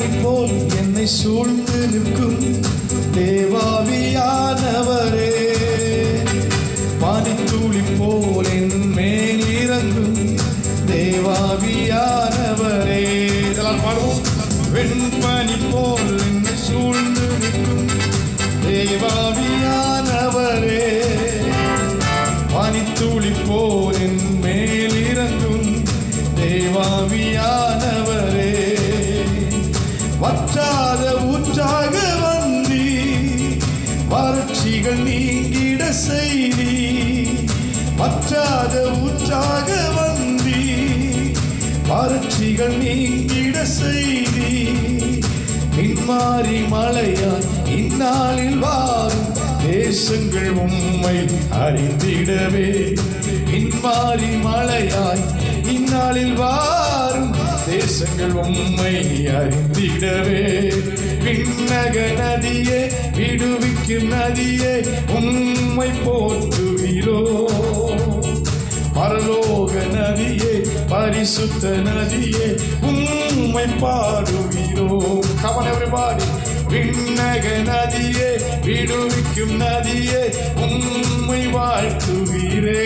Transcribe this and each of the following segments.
வெண்பனி போல் என்னை சூழ்ந்து நிற்கும் தேவாவியானவரே பனித்துளி போல் என் மேல் இறங்கும் தேவாவியானவரே இதெல்லாம் பாடுவோம் வெண்பனி போல் என்னை சூழ்ந்து நிற்கும் தேவாவியானவரே பனித்துளி போல் என் மேல் இறங்கும் தேவாவியானவரே வற்றாத ஊற்றாக வந்தி வறட்சிகள் நீங்கிட செய்தி வற்றாத ஊற்றாக வந்தி வறட்சிகள் நீங்கிட செய்தி பின்மாறி மழையாய் இந்நாளில் வாரும் தேசங்கள் உம்மை அறிந்திடவே பின்மாறி மழையாய் இந்நாளில் வாரும் தேசங்கள் உம்மை அறிந்திடவே விண்ணக நதியே விடுவிக்கும் நதியே உம்மை போற்றுகிறோ பரலோக நதியே பரிசுத்த நதியே உம்மை பாடுகிறோம் கவன் everybody விண்ணக நதியே விடுவிக்கும் நதியே உம்மை வாழ்த்துகிறே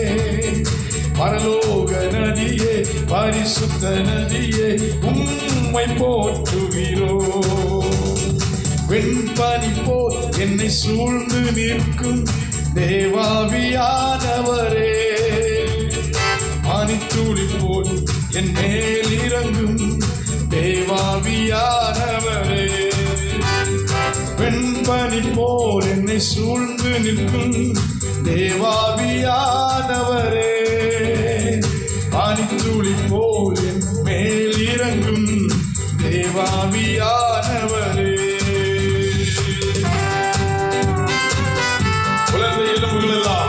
பரலோக நதியே பரிசுத்த நதியே உம்மை போற்றுகிறோம் வெண்பனி போல் என்னை சூழ்ந்து நிற்கும் தேவாவியானவரே பனித்துளி போல் என் மேல் இறங்கும் தேவாவியானவரே வெண்பனி போல் என்னை சூழ்ந்து நிற்கும் தேவாவியானவரே பனித்துளி போல் என் மேல் இறங்கும் தேவாவியானவரே உலர்ந்த எலும்புகள் எல்லாம்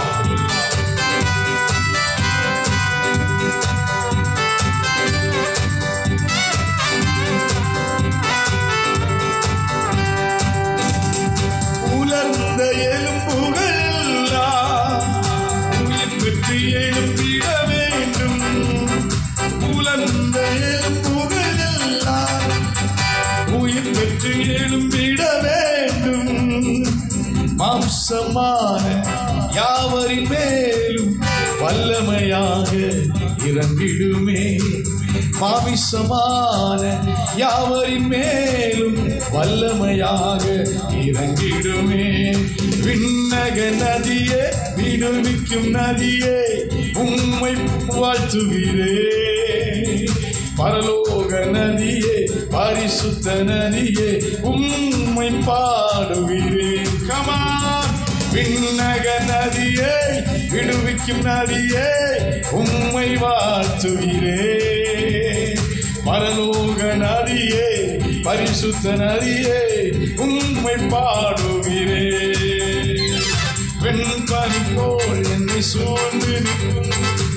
உலர்ந்த எலும்புகள் எல்லாம் உயிர் பெற்று எழுப்பிட வேண்டும் உலர்ந்த எலும்புகள் எல்லாம் உயிர் பெற்று எழும்பிட வேண்டும் மாம்சமான யாவரின் மேலும் வல்லமையாக இறங்கிடுமே மாமிசமான யாவரின் மேலும் வல்லமையாக இறங்கிடுமே விண்ணக நதியே விடுவிக்கும் நதியே உம்மை வாழ்த்துகிறே பரலோக நதியே பரிசுத்த நதியே உம்மை பாடுகிறேன் கமான் விண்ணக நதியே விடுவிக்கும் நதியே உம்மை வாழ்த்துகிறே பரலோக நதியே பரிசுத்த நதியே உம்மை பாடுகிறே வெண்பனி போல் என்னை சூழ்ந்து நிற்கும்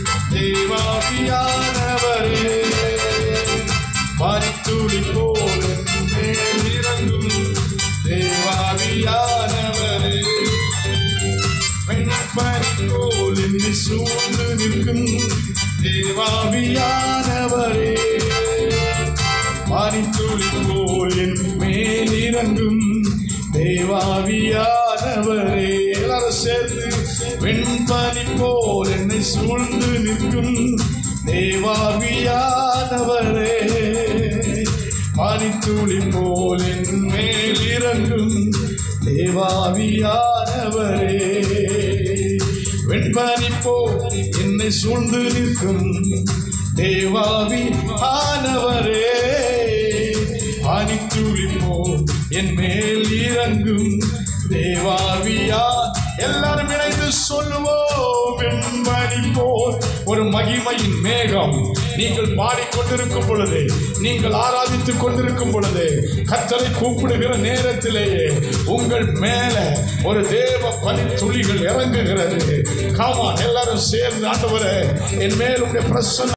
தேவாவியானவரே பனித்துளி போல் என் மேல் இறங்கும் தேவாவியானவரே வெண்பனி போல் என்னை சூழ்ந்து நிற்கும் தேவாவியானவரே பனித்துளி போல் என் மேல் இறங்கும் தேவாவியானவரே எல்லாரும் சேர்ந்து வெண்பனி போல் என்னை சூழ்ந்து நிற்கும் தேவாவியானவரே பனித்துளி போல் என் மேல் இறங்கும் தேவாவியானவரே வெண்பனி போல் என்னை சூழ்ந்து நிற்கும் தேவாவி ஆனவரே பனித்துளி போல் என் மேல் இறங்கும் தேவாவியா எல்லாரும் இணைந்து சொல்லுவோம் வெண்பனி போல் ஒரு மகிமையின் மேகம் நீங்கள் பாடிக்கொண்டிருக்கும் பொழுது நீங்கள் ஆராதித்துக் கொண்டிருக்கும் பொழுது கத்தரை கூப்பிடுகிற நேரத்திலேயே உங்கள் மேல ஒரு தேவ பனி துளிகள் இறங்குகிறது காமா எல்லாரும் சேர்ந்து ஆண்டவரே என் மேல் உடைய பிரசன்ன